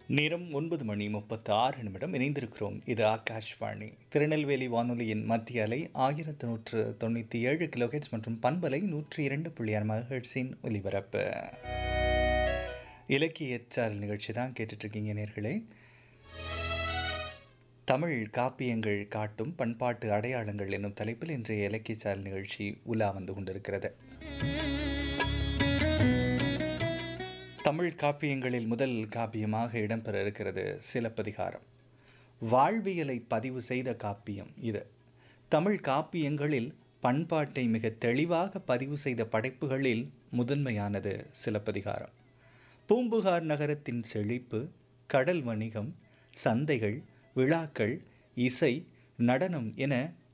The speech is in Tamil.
நேரம் ஒன்பது மணி முப்பத்து ஆறு நிமிடம் இணைந்திருக்கிறோம் இது ஆகாஷ்வாணி திருநெல்வேலி வானொலியின் மத்திய அலை ஆயிரத்து நூற்று தொண்ணூற்றி ஏழு கிலோஹெட்ஸ் மற்றும் பண்பலை நூற்றி இரண்டு புள்ளி ஆறு மகஹெட்ஸின் ஒலிபரப்பு இலக்கிய சாரல் நிகழ்ச்சி தான் கேட்டுட்ருக்கீங்க நேர்களே தமிழ் காப்பியங்கள் காட்டும் பண்பாட்டு அடையாளங்கள் என்னும் தலைப்பில் இன்றைய இலக்கிய சாரல் நிகழ்ச்சி உலா வந்து கொண்டிருக்கிறது தமிழ் காப்பியங்களில் முதல் காப்பியமாக இடம்பெற இருக்கிறது சிலப்பதிகாரம் வாழ்வியலை பதிவு செய்த காப்பியம் இது தமிழ் காப்பியங்களில் பண்பாட்டை மிக தெளிவாக பதிவு செய்த படைப்புகளில் முதன்மையானது சிலப்பதிகாரம் பூம்புகார் நகரத்தின் செழிப்பு கடல் வணிகம் சந்தைகள் விழாக்கள் இசை நடனம் என